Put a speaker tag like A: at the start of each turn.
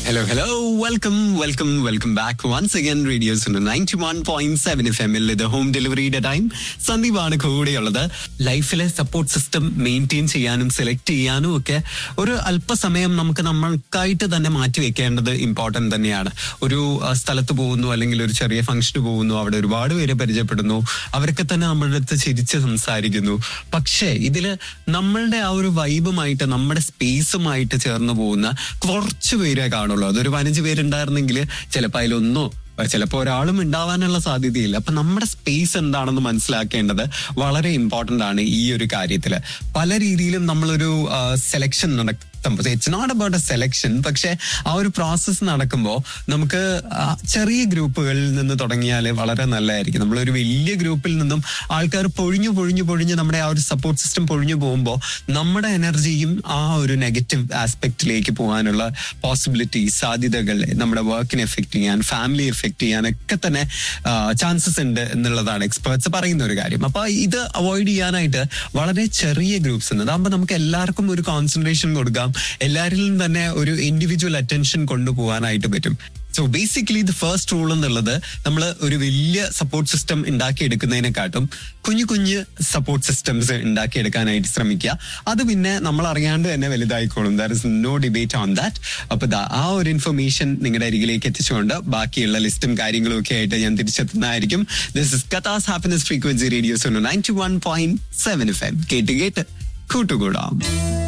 A: hello hello welcome welcome welcome back once again radio's ninety one point seven F എമ്മിൽ ഇത് home ഡെലിവറിയുടെ time സന്ദീപാണ് കൂടെയുള്ളത് ലൈഫിലെ സപ്പോർട്ട് സിസ്റ്റം മെയിൻറ്റെയിൻ ചെയ്യാനും സെലക്ട് ചെയ്യാനും ഒക്കെ ഒരു അല്പസമയം നമുക്ക് നമ്മൾക്കായിട്ട് തന്നെ മാറ്റി വെക്കേണ്ടത് ഇമ്പോർട്ടന്റ് തന്നെയാണ് ഒരു ആ, സ്ഥലത്ത് പോകുന്നു അല്ലെങ്കിൽ ഒരു ചെറിയ ഫംഗ്ഷന് പോകുന്നു അവിടെ ഒരുപാട് പേരെ പരിചയപ്പെടുന്നു അവരൊക്കെ തന്നെ നമ്മളുടെ അടുത്ത് ചിരിച്ച് സംസാരിക്കുന്നു പക്ഷേ ഇതില് നമ്മളുടെ ആ ഒരു വൈബുമായിട്ട് നമ്മുടെ സ്പേസുമായിട്ട് ചേർന്ന് പോകുന്ന കുറച്ച് പേരെ കാണുള്ളൂ അതൊരു പതിനഞ്ച് പേരുണ്ടായിരുന്നെങ്കിൽ ചിലപ്പോൾ അതിലൊന്നോ ചിലപ്പോൾ ഒരാളും ഉണ്ടാവാനുള്ള സാധ്യതയില്ല അപ്പൊ നമ്മുടെ സ്പേസ് എന്താണെന്ന് മനസ്സിലാക്കേണ്ടത് വളരെ ഇമ്പോർട്ടന്റ് ആണ് ഈ ഒരു കാര്യത്തിൽ പല രീതിയിലും നമ്മളൊരു സെലക്ഷൻ നടത്തുമ്പോൾ it's not about a selection പക്ഷെ ആ ഒരു പ്രോസസ്സ് നടക്കുമ്പോൾ നമുക്ക് ആ ചെറിയ ഗ്രൂപ്പുകളിൽ നിന്ന് തുടങ്ങിയാൽ വളരെ നല്ലതായിരിക്കും നമ്മളൊരു വലിയ ഗ്രൂപ്പിൽ നിന്നും ആൾക്കാർ പൊഴിഞ്ഞു പൊഴിഞ്ഞു പൊഴിഞ്ഞ് നമ്മുടെ ആ ഒരു സപ്പോർട്ട് സിസ്റ്റം പൊഴിഞ്ഞു പോകുമ്പോൾ നമ്മുടെ എനർജിയും ആ ഒരു നെഗറ്റീവ് ആസ്പെക്റ്റിലേക്ക് പോകാനുള്ള പോസിബിലിറ്റി സാധ്യതകൾ നമ്മുടെ വർക്കിനെ എഫക്ട് ചെയ്യാൻ ഫാമിലി എഫക്ട് ചെയ്യാൻ ഒക്കെ തന്നെ ചാൻസസ് ഉണ്ട് എന്നുള്ളതാണ് എക്സ്പേർട്സ് പറയുന്ന ഒരു കാര്യം അപ്പൊ ഇത് അവോയ്ഡ് ചെയ്യാനായിട്ട് വളരെ ചെറിയ ഗ്രൂപ്പ്സ് ഉണ്ട് അതാകുമ്പോൾ നമുക്ക് എല്ലാവർക്കും ഒരു കോൺസെൻട്രേഷൻ കൊടുക്കാം എല്ലാവരിലും തന്നെ ഒരു ഇൻഡിവിജ്വൽ അറ്റൻഷൻ കൊണ്ടുപോകാനായിട്ട് പറ്റും so basically the first rule എന്നുള്ളത് നമ്മൾ ഒരു വലിയ സപ്പോർട്ട് സിസ്റ്റം ഉണ്ടാക്കിയെടുക്കുന്നതിനെക്കാട്ടും കുഞ്ഞു കുഞ്ഞ് സപ്പോർട്ട് സിസ്റ്റംസ് ഉണ്ടാക്കിയെടുക്കാനായിട്ട് ശ്രമിക്കുക അത് പിന്നെ നമ്മൾ അറിയാണ്ട് തന്നെ വലുതായിക്കോളും there is no debate on that അപ്പൊ ദാ ആ ഒരു ഇൻഫർമേഷൻ നിങ്ങളുടെ അരികിലേക്ക് എത്തിച്ചുകൊണ്ട് ബാക്കിയുള്ള ലിസ്റ്റും കാര്യങ്ങളും ഒക്കെ ആയിട്ട് ഞാൻ തിരിച്ചെത്തുന്നതായിരിക്കും ദിസ് ഇസ് കഥാസ് happiness frequency radio's ninety one point seven F M കേട്ട് കേട്ട് കൂട്ടുകൂടാം